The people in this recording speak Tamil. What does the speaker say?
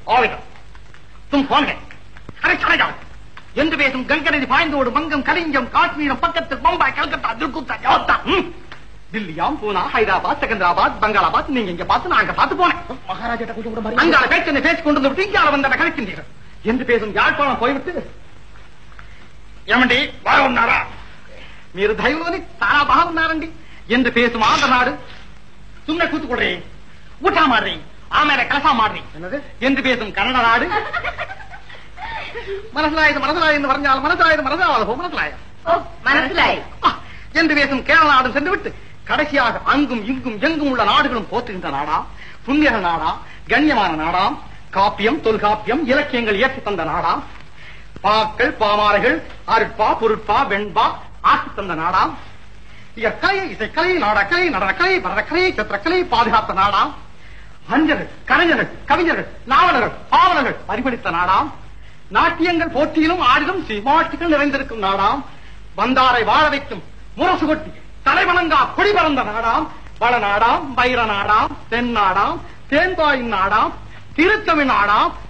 ஆவிடம் தும் போங்க அரை சாயம் என்று பேசும் கங்கை நதி பாய்ந்தோடு மங்கம் கலிங்கம் காஷ்மீரம் பக்கத்து பம்பாய் கல்கத்தா திருக்குத்தா யோத்தா ம். தில்லியாம் பூனா ஹைதராபாத் செகந்திராபாத் பங்களாபாத் நீங்க இங்க பார்த்து நான் அங்க பார்த்து போனேன் மகாராஜா கொஞ்சம் கூட மரியாதை அங்கால பேச்சு பேசிக் கொண்டு வந்து இங்கால வந்த கலைக்கின்றீர்கள் என்று பேசும் யாழ்ப்பாணம் போய்விட்டு ఏమండి బాగున్నారా మీరు దైవంలోని చాలా బాగున్నారండి ಎಂದು పేసు ಆಂಧ್ರ ನಾಡು ಸುಮ್ಮನೆ ಕೂತ್ಕೊಡ್ರಿ ಊಟ ಮಾಡ್ರಿ ಆಮೇಲೆ ಕೆಲಸ ಮಾಡ್ರಿ என்னது ಎಂದು பேசும் கன்னட நாடு மனசிலாயுது மனசிலாயுது மறைஞ்சால் மனசிலாயுது மனசாவது போ மனசிலாய ஓ மனசிலாய் என்று பேசும் கேரள நாடும் சென்று விட்டு கடைசியாக அங்கும் இங்கும் எங்கும் உள்ள நாடுகளும் போற்றுகின்ற நாடா புண்ணிய நாடா கண்ணியமான நாடாம் காப்பியம் தொல்காப்பியம் இலக்கியங்கள் இயற்றி தந்த நாடாம் பாக்கள் பாமாலைகள் அருட்பா பொருட்பா வெண்பா ஆக்கி தந்த நாடாம் இயற்கலை இசைக்கலை நாடக்கலை நடனக்கலை பரதக்கலை சித்திரக்கலை பாதுகாத்த நாடாம் அறிஞர்கள் கலைஞர்கள் கவிஞர்கள் நாவலர்கள் பாவலர்கள் பரிபடித்த நாடாம் நாட்டியங்கள் போட்டியிலும் ஆடிலும் சிமாட்டிகள் நிறைந்திருக்கும் நாடாம் வந்தாரை வாழ வைக்கும் முரசு கொட்டி தலைவணங்கா கொடி பறந்த நாடாம் வள நாடாம் வைர நாடாம் தென் நாடாம் தேன்பாயின் நாடாம் திருத்தமிழ் நாடாம்